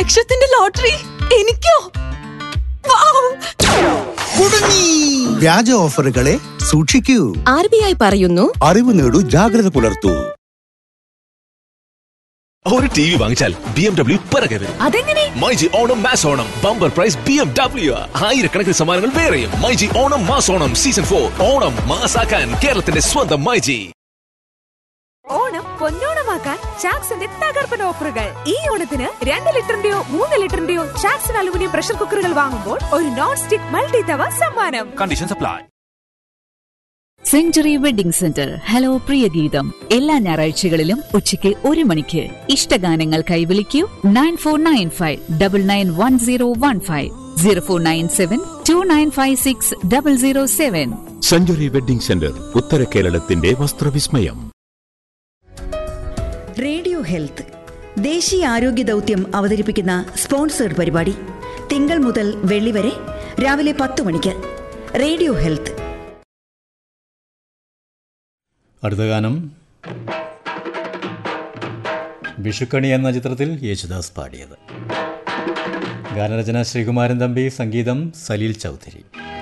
ലക്ഷത്തിന്റെ ലോട്ടറി എനിക്കോ വൗ! കുടുങ്ങി വ്യാജ ഓഫറുകളെ സൂക്ഷിക്കൂ ആർ ബി ഐ പറയുന്നു അറിവ് നേടൂ ജാഗ്രത പുലർത്തൂ ഒരു ടി വി വാങ്ങിച്ചാൽ ബി എം ഡബ്ല്യു പിറകെ വരും അതെങ്ങനെ myG Onam mass Onam bumper prize B M W ആയിരക്കണക്കിന് സമ്മാനങ്ങൾ വേറെയും myG Onam mass Onam season for Onam മാസാക്കാൻ കേരളത്തിന്റെ സ്വന്തം മൈജി ഓണം പൊന്നോണമാക്കാൻ ചാക്സിന്റെ തകർപ്പൻ ഓഫറുകൾ ഈ ഓണത്തിന് രണ്ട് ലിറ്ററിന്റെയോ മൂന്ന് ലിറ്ററിന്റെയോ ചാക്സൺ അലുമിനിയം പ്രഷർ കുക്കറുകൾ വാങ്ങുമ്പോൾ ഒരു നോൺ സ്റ്റിക് മൾട്ടി തവ സമ്മാനം condition supply century wedding centre hello പ്രിയ ഗീതം എല്ലാ ഞായറാഴ്ചകളിലും ഉച്ചയ്ക്ക് ഒരു മണിക്ക് ഇഷ്ടഗാനങ്ങൾക്കായി വിളിക്കൂ nine four nine five double nine one zero one five zero four nine seven two nine five six double zero seven century wedding centre ഉത്തര കേരളത്തിന്റെ വസ്ത്രവിസ്മയം റേഡിയോ ഹെൽത്ത് ദേശീയ ആരോഗ്യ ദൗത്യം അവതരിപ്പിക്കുന്ന സ്പോൺസേഡ് പരിപാടി തിങ്കൾ മുതൽ വെള്ളി വരെ രാവിലെ പത്ത് മണിക്ക് റേഡിയോ ഹെൽത്ത് അടുത്ത ഗാനം വിഷുക്കണി എന്ന ചിത്രത്തിൽ യേശുദാസ് പാടിയത് ഗാനരചന ശ്രീകുമാരൻ തമ്പി സംഗീതം സലീൽ ചൗധരി